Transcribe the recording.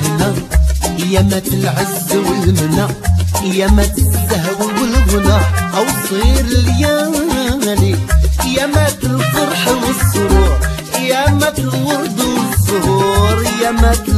والهنا يا مات العز والمنى يا مات الزهو والغنى او صير الليالي يا مات الفرح والسرور يا مات الورد والزهور يا مات